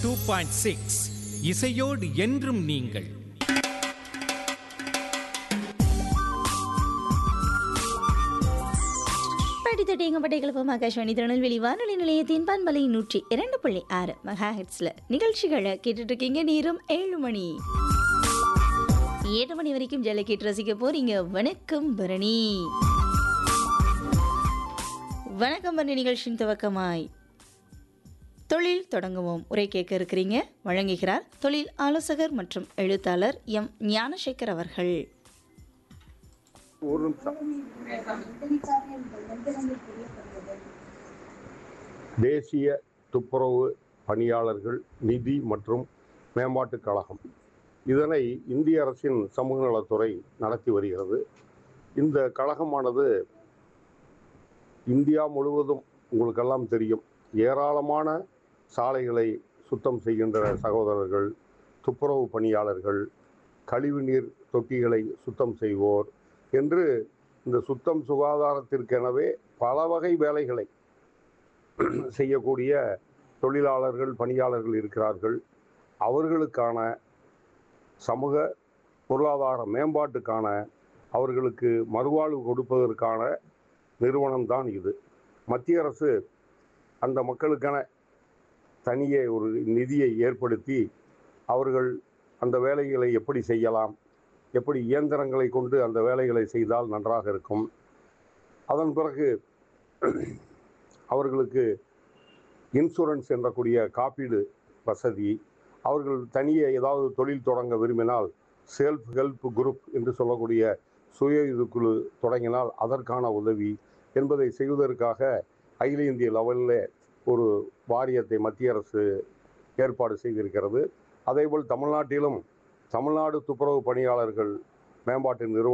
two point six இசையோடு என்றும் நீங்கள் படித்தட்டு எங்க பட்டை கிளப்பம் ஆகாஷ்வாணி திருநெல்வேலி வானொலி நிலையத்தின் பண்பலை நூற்றி இரண்டு புள்ளி ஆறு மெகா ஹெட்ஸில் நிகழ்ச்சிகளை கேட்டுட்டு இருக்கீங்க நேரம் ஏழு மணி ஏழு மணி வரைக்கும் ஜெல கேட்டு ரசிக்க போறீங்க வணக்கம் பரணி வணக்கம் பரணி நிகழ்ச்சியின் துவக்கமாய் தொழில் தொடங்குவோம் உரை கேட்க இருக்கிறீங்க வழங்குகிறார் தொழில் ஆலோசகர் மற்றும் எழுத்தாளர் எம் ஞானசேகர் அவர்கள் ஒரு நிமிஷம் தேசிய துப்புரவு பணியாளர்கள் நிதி மற்றும் மேம்பாட்டுக் கழகம் இதனை இந்திய அரசின் சமூக நலத்துறை நடத்தி வருகிறது இந்த கழகமானது இந்தியா முழுவதும் உங்களுக்கெல்லாம் தெரியும் ஏராளமான சாலைகளை சுத்தம் செய்கின்ற சகோதரர்கள் துப்புரவு பணியாளர்கள் கழிவுநீர் தொட்டிகளை சுத்தம் செய்வோர் என்று இந்த சுத்தம் சுகாதாரத்திற்கெனவே பல வகை வேலைகளை செய்யக்கூடிய தொழிலாளர்கள் பணியாளர்கள் இருக்கிறார்கள் அவர்களுக்கான சமூக பொருளாதார மேம்பாட்டுக்கான அவர்களுக்கு மறுவாழ்வு கொடுப்பதற்கான நிறுவனம்தான் இது மத்திய அரசு அந்த மக்களுக்கென தனியே ஒரு நிதியை ஏற்படுத்தி அவர்கள் அந்த வேலைகளை எப்படி செய்யலாம் எப்படி இயந்திரங்களை கொண்டு அந்த வேலைகளை செய்தால் நன்றாக இருக்கும் அதன் பிறகு அவர்களுக்கு இன்சூரன்ஸ் என்றக்கூடிய காப்பீடு வசதி அவர்கள் தனியே ஏதாவது தொழில் தொடங்க விரும்பினால் செல்ஃப் ஹெல்ப் குரூப் என்று சொல்லக்கூடிய சுய இதுக்குழு தொடங்கினால் அதற்கான உதவி என்பதை செய்வதற்காக அகில இந்திய லெவலில் ஒரு வாரியத்தை மத்திய அரசு ஏற்பாடு செய்திருக்கிறது அதேபோல் தமிழ்நாட்டிலும் தமிழ்நாடு துப்புரவு பணியாளர்கள் மேம்பாட்டு நிறுவனம்